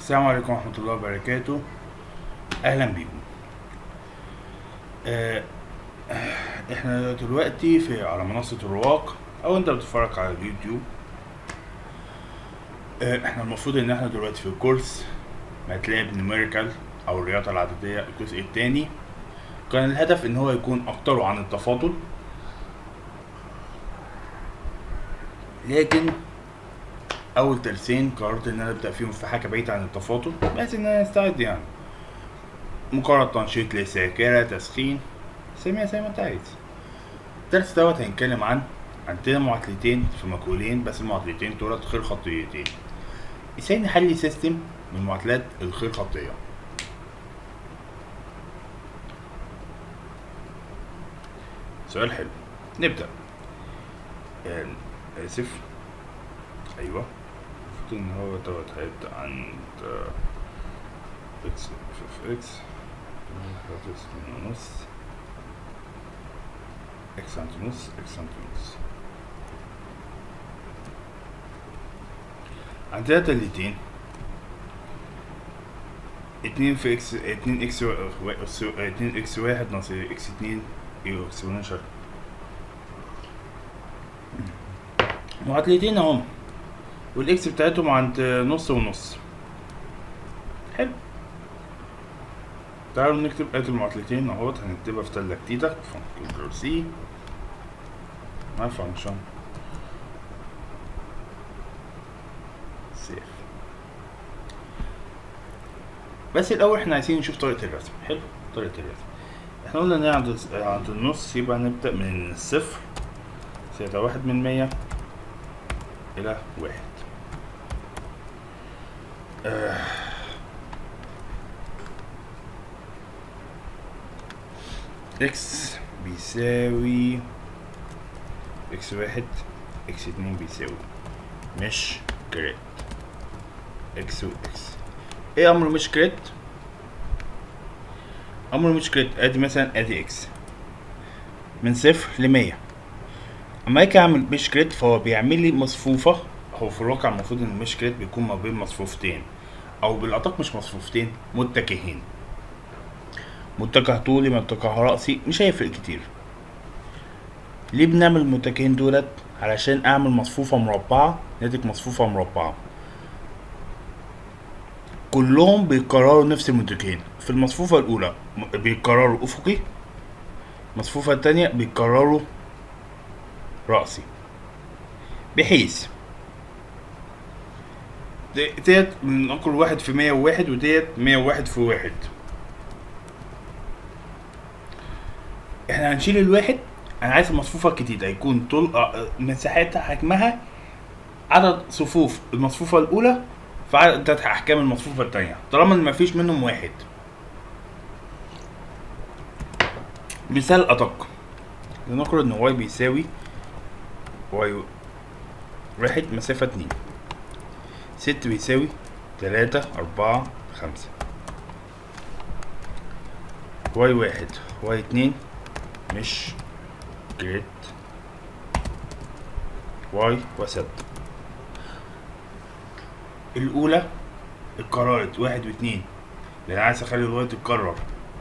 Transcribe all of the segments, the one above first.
السلام عليكم ورحمة الله وبركاته أهلا بيكم آه، احنا دلوقتي في على منصة الرواق أو أنت بتتفرج على اليوتيوب آه، احنا المفروض إن احنا دلوقتي في كورس ماتلاب نيوميريكال أو الرياضة العددية الجزء التاني كان الهدف إن هو يكون أكتره عن التفاضل لكن اول درسين قررت ان انا ابدا فيهم في حاجه بعيده عن التفاضل بحيث ان انا استعد يعني مقارنة تنشيط للذاكرة تسخين سميها زي ما انت عايز الدرس دوت هنتكلم عن عندنا معادلتين في مجهولين بس المعادلتين دولت خير خطيتين ازاي نحل سيستم من معادلات الخير خطية سؤال حلو نبدأ يعني آسف أيوه المفروض إن هو دوت هيبدأ عند إكس في إكس من نص إكس عند نص إكس عند نص عندنا دالتين اتنين في اكس اتنين اكس و... اتنين اكس واحد ناقص اكس اتنين ايه اكسبوننشال معادلتين اهم والاكس بتاعتهم عند نص ونص حلو تعالوا نكتب ادي المعادلتين اهوت هنكتبها في تلة جديدة كنترول سي مع فانكشن سيف بس الاول احنا عايزين نشوف طريقة الرسم حلو طريقة الرسم احنا قلنا ان هي عند عند النص يبقى نبدأ من الصفر زائد واحد من مية إلى واحد آه. اكس بيساوي اكس واحد اكس اتنين بيساوي مش كريت اكس واكس ايه امر مش كريت امر مش كريت ادي مثلا ادي اكس من صفر لمية اما اجي اعمل مش كريت فهو بيعمل لي مصفوفة هو في الواقع المفروض ان المش كريت بيكون ما بين مصفوفتين او بالادق مش مصفوفتين متجهين متجه طولي متجه رأسي مش هيفرق كتير ليه بنعمل المتجهين دولت علشان اعمل مصفوفة مربعة ناتج مصفوفة مربعة كلهم بيكرروا نفس المتجهين في المصفوفة الأولى بيكرروا أفقي المصفوفة التانية بيكرروا رأسي بحيث ديت بنقول واحد في مية وواحد وديت مية وواحد في واحد احنا هنشيل الواحد انا عايز المصفوفة الجديدة يكون طول مساحتها حجمها عدد صفوف المصفوفة الأولى في عدد أحكام المصفوفة التانية طالما إن مفيش منهم واحد مثال أدق لنقل إن واي بيساوي واي واحد مسافة اتنين ست بيساوي تلاتة أربعة خمسة واي واحد واي اتنين مش جريد واي وست الأولى اتكررت واحد واتنين لأن عايز أخلي الواي تتكرر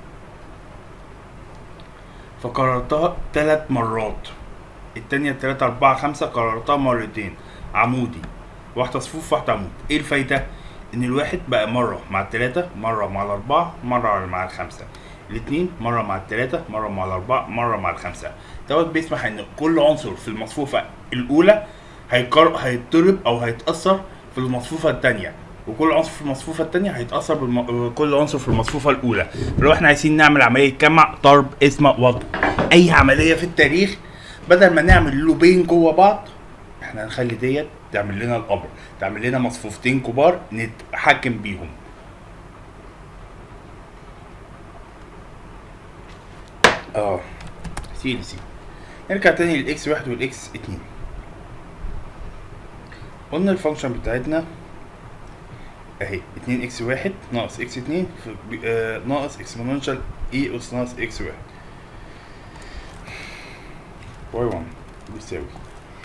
فكررتها تلات مرات التانية تلاتة أربعة خمسة كررتها مرتين عمودي واحدة صفوف واحدة عمود ايه الفايدة؟ ان الواحد بقى مرة مع التلاتة مرة مع الأربعة مرة مع الخمسة الاتنين مرة مع التلاتة مرة مع الأربعة مرة مع الخمسة دوت بيسمح ان كل عنصر في المصفوفة الأولى هيكر... هيتضرب أو هيتأثر في المصفوفة التانية وكل عنصر في المصفوفة التانية هيتأثر بكل عنصر في المصفوفة الأولى لو احنا عايزين نعمل عملية جمع ضرب اسم وضع أي عملية في التاريخ بدل ما نعمل لوبين جوه بعض احنا هنخلي ديت تعمل لنا الامر تعمل لنا مصفوفتين كبار نتحكم بيهم اه سيدي سيدي نرجع تاني للاكس واحد والاكس اتنين قلنا الفانكشن بتاعتنا اهي اتنين اكس واحد ناقص اكس اتنين آه ناقص اكسبوننشال اي اس ناقص اكس واحد واي 1 بيساوي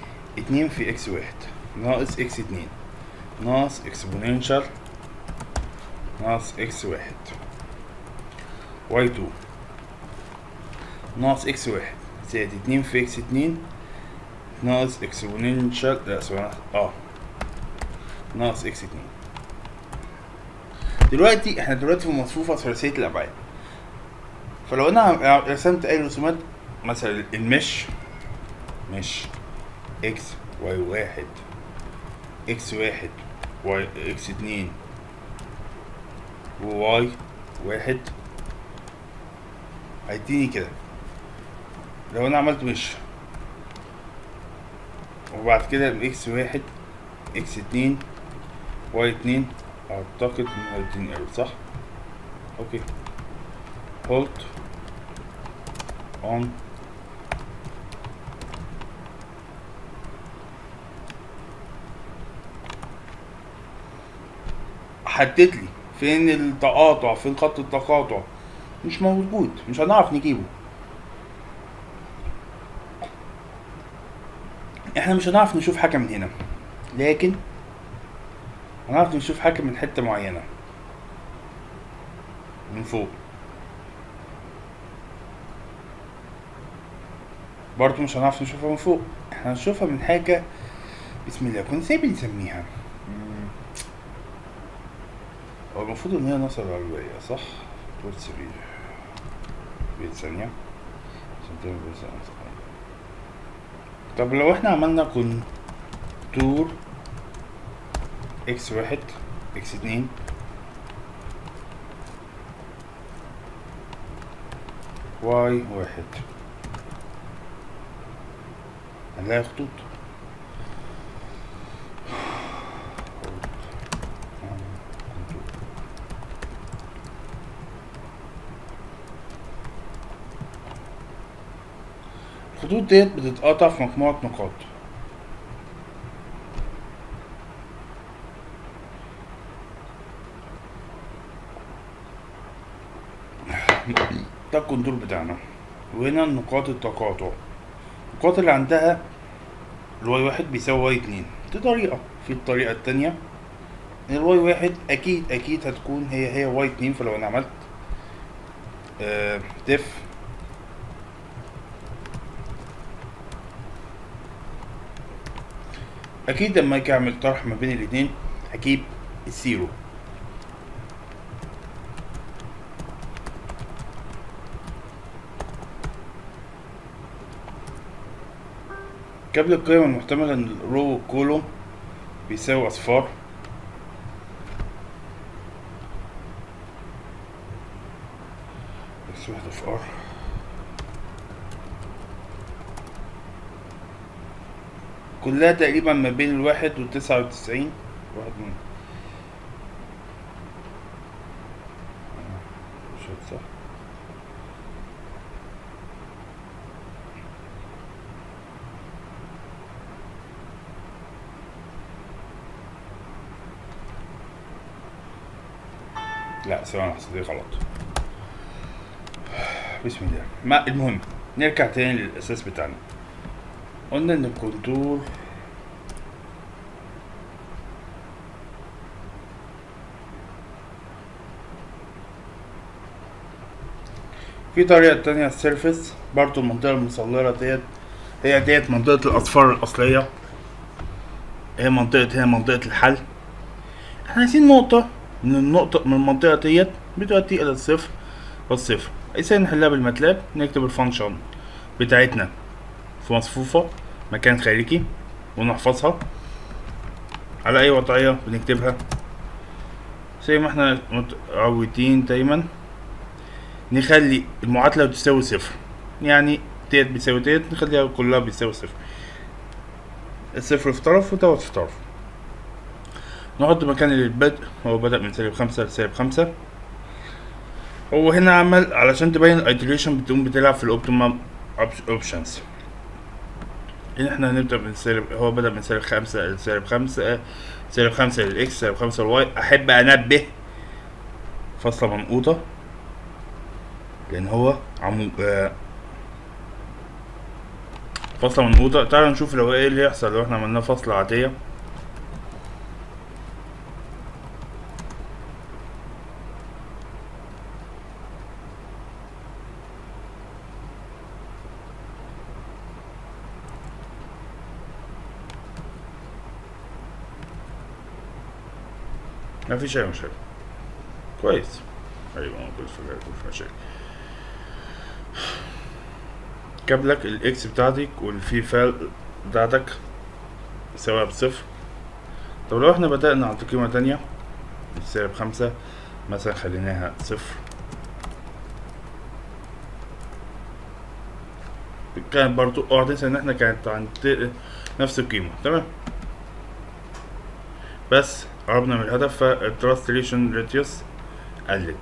اتنين في اكس واحد ناقص اكس اتنين ناقص اكسبوننشال ناقص اكس واحد واي تو ناقص اكس واحد زائد اتنين في اكس اتنين ناقص اكسبوننشال لا ثواني اه ناقص اكس اتنين دلوقتي احنا دلوقتي في مصفوفة ثلاثية الأبعاد فلو انا رسمت اي رسومات مثلا المش مش اكس واي واحد اكس واحد واي اكس اتنين وواي واحد هيديني كده لو انا عملت مش وبعد كده اكس واحد اكس اتنين واي اتنين اعتقد ان هيديني ايرور صح اوكي هولت اون حدد لي فين التقاطع فين خط التقاطع مش موجود مش هنعرف نجيبه احنا مش هنعرف نشوف حاجة من هنا لكن هنعرف نشوف حاجة من حتة معينة من فوق برضه مش هنعرف نشوفها من فوق احنا هنشوفها من حاجة بسم الله كنا ازاي بنسميها هو المفروض ان هي نصر علوية صح؟ طول سرير بيت ثانية عشان تعمل بس طب لو احنا عملنا كونتور اكس واحد اكس اتنين واي واحد هنلاقي خطوط الخطوط ديت بتتقطع في مجموعة نقاط ده الكونتور بتاعنا وهنا نقاط التقاطع النقاط اللي عندها الواي واحد بيساوي واي اتنين دي طريقة في الطريقة التانية الواي واحد أكيد أكيد هتكون هي هي واي اتنين فلو أنا عملت آه ديف اكيد لما اجي اعمل طرح ما بين الاتنين هجيب الزيرو قبل القيم المحتملة ان الرو والكولوم بيساوي اصفار بس واحدة في ار كلها تقريبا ما بين الواحد والتسعة وتسعين واحد من مش صح لا ثواني لحظة دي غلط بسم الله ما المهم نرجع تاني للأساس بتاعنا قلنا ان الكونتور في طريقة تانية السيرفيس برضو المنطقة المصغرة ديت هي ديت منطقة الأصفار الأصلية هي منطقة هي منطقة الحل احنا عايزين نقطة من النقطة من المنطقة ديت بتؤدي إلى الصفر والصفر عايزين نحلها بالماتلاب نكتب الفانكشن بتاعتنا في مصفوفة مكان خارجي ونحفظها على أي وضعية بنكتبها زي ما احنا متعودين دايما نخلي المعادلة تساوي صفر يعني ديت بيساوي ديت نخليها كلها بيساوي صفر الصفر في طرف ودوت في طرف نحط مكان البدء هو بدأ من سالب خمسة لسالب خمسة هو هنا عمل علشان تبين الايتريشن بتقوم بتلعب في الاوبتيمم اوبشنز ان احنا هنبدأ من سالب هو بدأ من سالب خمسة لسالب خمسة سالب خمسة للإكس سالب خمسة للواي أحب أنبه فاصلة منقوطة لأن هو عمو آه فاصلة منقوطة تعالوا نشوف لو ايه اللي يحصل لو احنا عملنا فاصلة عادية مفيش اي مشاكل كويس ايوه موجود في مفيش مشاكل جاب لك الاكس بتاعتك والفي فال بتاعتك سواء بصفر طب لو احنا بدأنا عند قيمة تانية سالب خمسة مثلا خليناها صفر كان برضو اه تنسى ان احنا كانت عند نفس القيمة تمام بس قربنا من الهدف فالترانسليشن راديوس قلت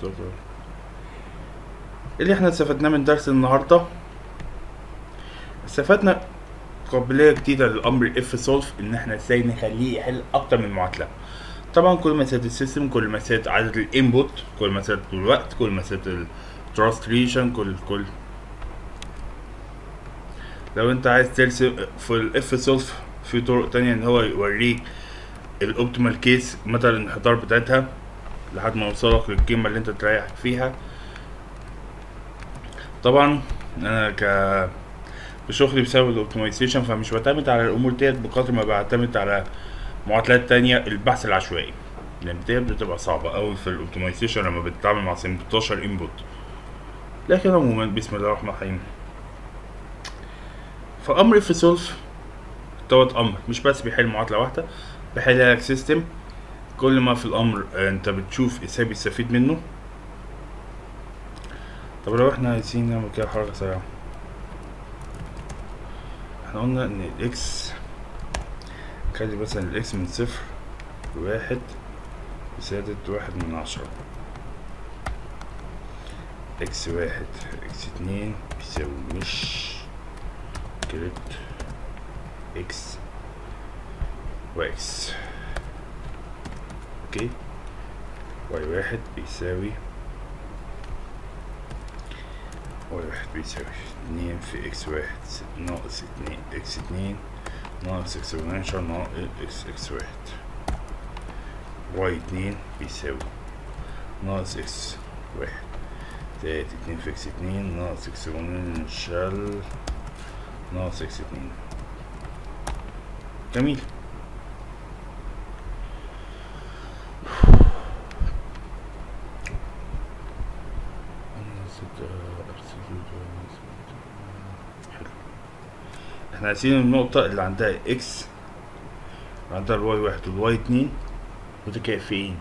اللي احنا استفدناه من درس النهارده استفدنا قابلية جديدة للأمر اف سولف إن احنا ازاي نخليه يحل أكتر من معادلة طبعا كل ما زاد السيستم كل ما زاد عدد الانبوت كل ما زاد الوقت كل ما زاد الترانسليشن كل كل لو انت عايز ترسم في الاف سولف في طرق تانية ان هو يوريك الاوبتيمال كيس مدى الانحدار بتاعتها لحد ما يوصلك للقيمة اللي انت تريح فيها طبعا انا ك بشغلي بسبب الاوبتمايزيشن فمش بعتمد على الامور ديت بقدر ما بعتمد على معادلات تانية البحث العشوائي لان ديت بتبقى صعبة اوي في الاوبتمايزيشن لما بتتعامل مع 16 انبوت لكن عموما بسم الله الرحمن الرحيم فامر في سولف دوت امر مش بس بيحل معادلة واحدة بيحل لك سيستم كل ما في الامر انت بتشوف ازاي بيستفيد منه طب لو احنا عايزين نعمل كده حركة سريعة احنا قلنا ان الاكس خلي مثلا الاكس من صفر لواحد بزيادة واحد من عشرة اكس واحد اكس اتنين بيساوي مش كريت اكس واكس اوكي واي واحد بيساوي واي واحد بيساوي اتنين في اكس واحد ناقص اتنين اكس اتنين ناقص اكسبوننشال ناقص اكس اكس واحد واي اتنين بيساوي ناقص اكس واحد زائد اتنين في اكس اتنين ناقص اكسبوننشال ناقص اكس اتنين جميل احنا عايزين النقطة اللي عندها اكس عندها الواي واحد والواي اتنين متكافئين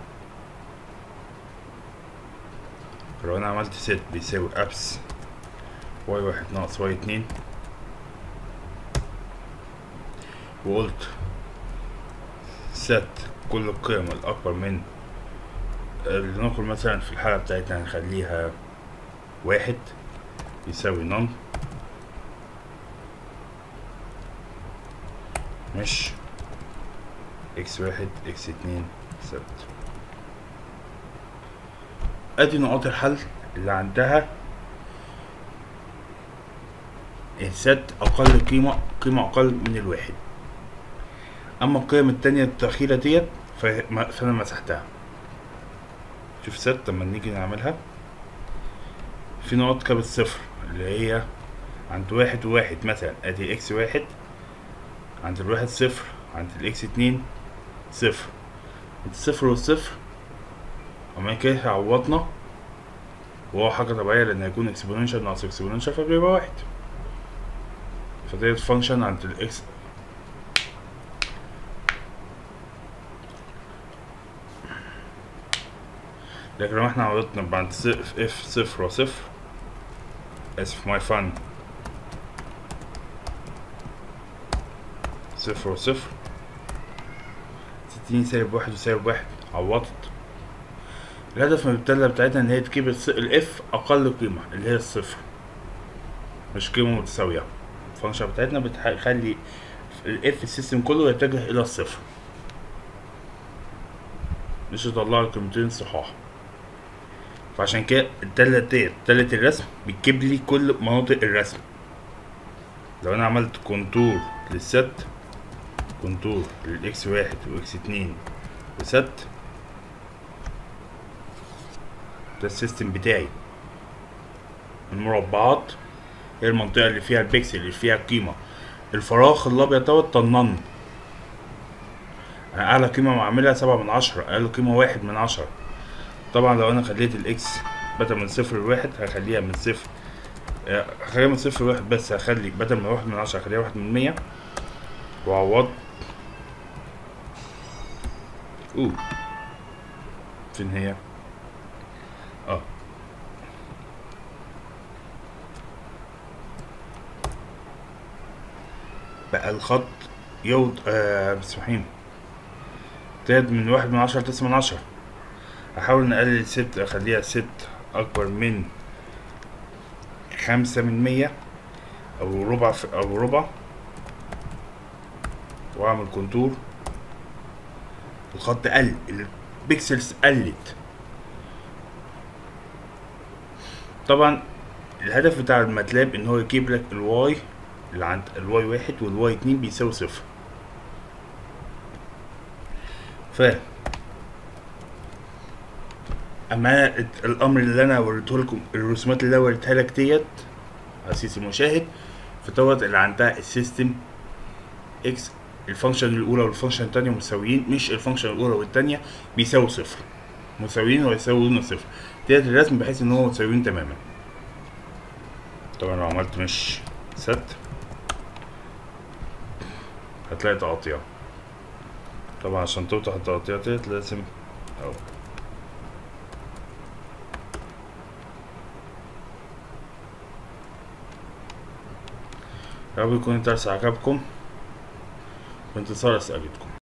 لو انا عملت ست بيساوي ابس واي واحد ناقص واي اتنين وقلت ست كل القيم الأكبر من لنقل مثلا في الحالة بتاعتنا هنخليها واحد يساوي نون مش اكس واحد اكس اتنين ست ادي نقاط الحل اللي عندها الست اقل قيمة قيمة اقل من الواحد اما القيم التانية التأخيرة ديت فانا مسحتها شوف ست لما نيجي نعملها في نقط كام الصفر اللي هي عند واحد وواحد مثلا ادي اكس واحد عند الواحد صفر عند الاكس اتنين صفر عند الصفر والصفر اما كده عوضنا وهو حاجة طبيعية لأن هيكون اكسبوننشال ناقص اكسبوننشال فبيبقى واحد فديت فانكشن عند الاكس لكن لو احنا عوضنا بعد اف صفر وصفر اسف ماي فن صفر وصفر ستين سالب واحد وسالب واحد عوضت الهدف من التالة بتاعتنا ان هي تجيب الاف اقل قيمة اللي هي الصفر مش قيمة متساوية الفانكشن بتاعتنا بتخلي الاف السيستم كله يتجه الى الصفر مش يطلع القيمتين صحاح فعشان كده الدالة ديت دالة الرسم بتجيب لي كل مناطق الرسم لو انا عملت كونتور للست كونتور للاكس واحد واكس اتنين وست ده السيستم بتاعي المربعات هي المنطقة اللي فيها البيكسل اللي فيها القيمة الفراغ الأبيض دوت طنن انا اعلى قيمة معاملها سبعة من عشرة اقل قيمة واحد من عشرة طبعا لو انا خليت الاكس بدل من صفر لواحد هخليها من صفر آه، هخليها من صفر لواحد بس هخلي بدل من واحد من عشرة هخليها واحد من مية وعوض اوه فين هي اه بقى الخط يوض آه مسموحين ابتدت من واحد من عشرة لتسعة من عشرة أحاول نقلل الست أخليها ست أكبر من خمسة من مية أو ربع في أو ربع وأعمل كونتور الخط قل البيكسلز قلت طبعا الهدف بتاع الماتلاب ان هو يجيب لك الواي اللي عند الواي واحد والواي اتنين بيساوي صفر ف اما الت- الامر اللي انا وريته لكم الرسومات اللي انا وريتها لك ديت عزيزي المشاهد فدوت اللي عندها السيستم اكس الفانكشن الاولى والفانكشن التانية مساويين مش الفانكشن الاولى والتانية بيساوي صفر مساويين ويساوون صفر ديت الرسم بحيث ان هو مساويين تماما طبعا لو عملت مش ست هتلاقي تقاطيع طبعا عشان توضح التقاطيع ديت لازم اهو يا رب يكون الدرس عجبكم بانتصار اسئلتكم